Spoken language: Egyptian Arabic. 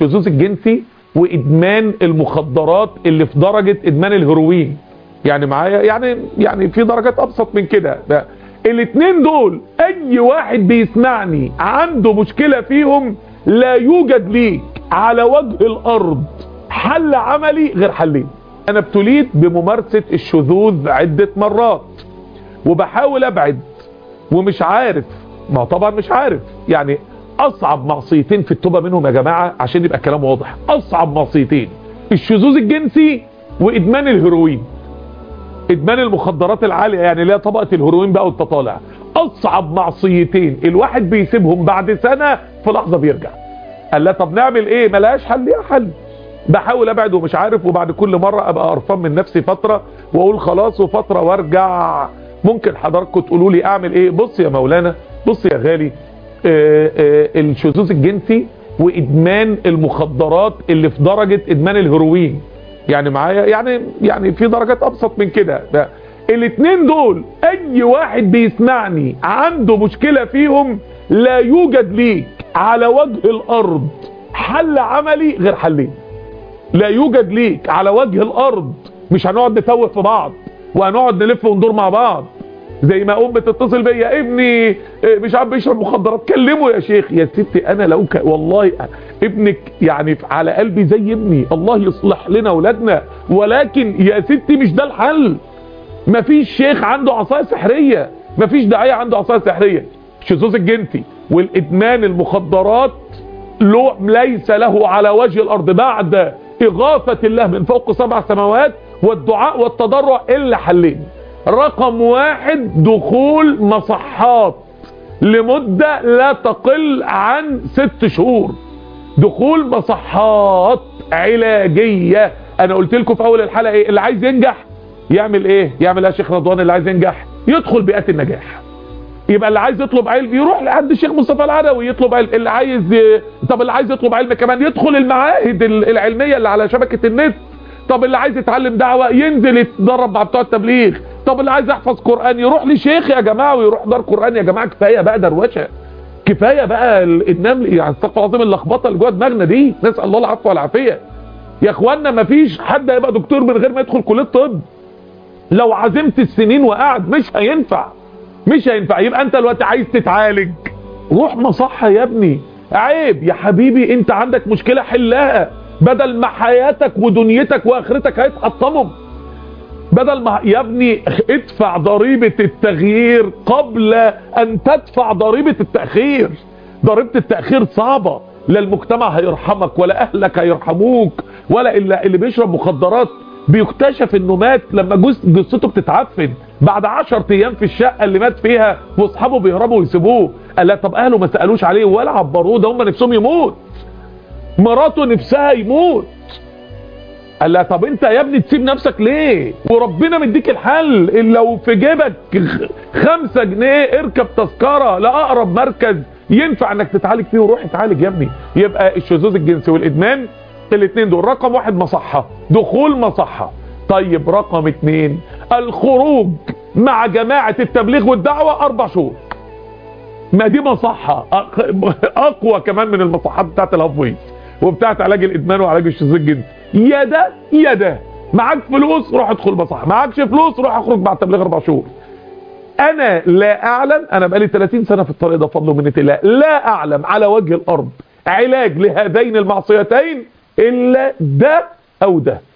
الشذوذ الجنسي وادمان المخدرات اللي في درجة ادمان الهيروين يعني معايا يعني يعني في درجات ابسط من كده ده الاتنين دول اي واحد بيسمعني عنده مشكلة فيهم لا يوجد ليك على وجه الارض حل عملي غير حلين انا ابتليت بممارسة الشذوذ عدة مرات وبحاول ابعد ومش عارف ما طبعا مش عارف يعني اصعب معصيتين في التوبة منهم يا جماعة عشان يبقى الكلام واضح اصعب معصيتين الشذوذ الجنسي وادمان الهيروين ادمان المخدرات العالية يعني اللي هي طبقة الهيروين بقى وانت طالع اصعب معصيتين الواحد بيسيبهم بعد سنة في لحظة بيرجع قال لا طب نعمل ايه ملهاش حل يا حل بحاول ابعد ومش عارف وبعد كل مرة ابقى قرفان من نفسي فترة واقول خلاص وفترة وارجع ممكن حضراتكم تقولوا لي اعمل ايه بص يا مولانا بص يا غالي آه، آه، الشذوذ الجنسي وادمان المخدرات اللي في درجة ادمان الهيروين يعني معايا يعني يعني في درجات ابسط من كده ده الاتنين دول اي واحد بيسمعني عنده مشكلة فيهم لا يوجد ليك على وجه الارض حل عملي غير حلين لا يوجد ليك على وجه الارض مش هنقعد نتوه في بعض وهنقعد نلف وندور مع بعض زي ما ام بتتصل بيا ابني اه، مش عارف بيشرب مخدرات كلمه يا شيخ يا ستي انا لو ك... والله ابنك يعني على قلبي زي ابني الله يصلح لنا اولادنا ولكن يا ستي مش ده الحل مفيش شيخ عنده عصايه سحريه مفيش داعيه عنده عصايه سحريه الشذوذ الجنسي والادمان المخدرات له ليس له على وجه الارض بعد اغاثه الله من فوق سبع سماوات والدعاء والتضرع الا حلين رقم واحد دخول مصحات لمدة لا تقل عن ست شهور دخول مصحات علاجية انا قلت لكم في اول الحلقة ايه اللي عايز ينجح يعمل ايه يعمل ايه يا شيخ رضوان اللي عايز ينجح يدخل بيئات النجاح يبقى اللي عايز يطلب علم يروح لعند الشيخ مصطفى العدوي يطلب علم اللي عايز ي... طب اللي عايز يطلب علم كمان يدخل المعاهد ال- العلمية اللي على شبكة النت طب اللي عايز يتعلم دعوة ينزل يتدرب مع بتوع التبليغ طب اللي عايز يحفظ قرآن يروح لشيخ يا جماعة ويروح دار قرآن يا جماعة كفاية بقى دروشة كفاية بقى ال- النمل يعني استغفر الله العظيم اللخبطة اللي جوه دماغنا دي نسأل الله العفو والعافية يا اخوانا مفيش حد هيبقى دكتور من غير ما يدخل كلية طب لو عزمت السنين وقعد مش هينفع مش هينفع يبقى انت دلوقتي عايز تتعالج روح مصحة يا ابني عيب يا حبيبي انت عندك مشكلة حلها بدل ما حياتك ودنيتك واخرتك هيتحطموا بدل ما يا ابني ادفع ضريبة التغيير قبل ان تدفع ضريبة التأخير ضريبة التأخير صعبة لا المجتمع هيرحمك ولا اهلك هيرحموك ولا الا اللي بيشرب مخدرات بيكتشف انه مات لما جث- جثته بتتعفن بعد 10 ايام في الشقة اللي مات فيها واصحابه بيهربوا ويسيبوه قال لا طب اهله ما سألوش عليه ولا عبروه ده هم نفسهم يموت مراته نفسها يموت قال لها طب انت يا ابني تسيب نفسك ليه وربنا مديك الحل لو في جيبك خ- خمسة جنيه اركب تذكرة لأقرب مركز ينفع انك تتعالج فيه وروح اتعالج يا ابني يبقى الشذوذ الجنسي والادمان الاثنين دول رقم واحد مصحة دخول مصحة طيب رقم اتنين الخروج مع جماعة التبليغ والدعوة اربع شهور ما دي مصحة أق- اقوى كمان من المصحات بتاعت الهافويز وبتاعت علاج الادمان وعلاج الشذوذ الجنسي يا ده يا ده معاك فلوس روح ادخل مصحة معاكش فلوس روح اخرج مع التبليغ اربع شهور انا لا اعلم انا بقالي 30 سنة في الطريق ده فضل ومنة الله لا اعلم على وجه الارض علاج لهذين المعصيتين الا ده او ده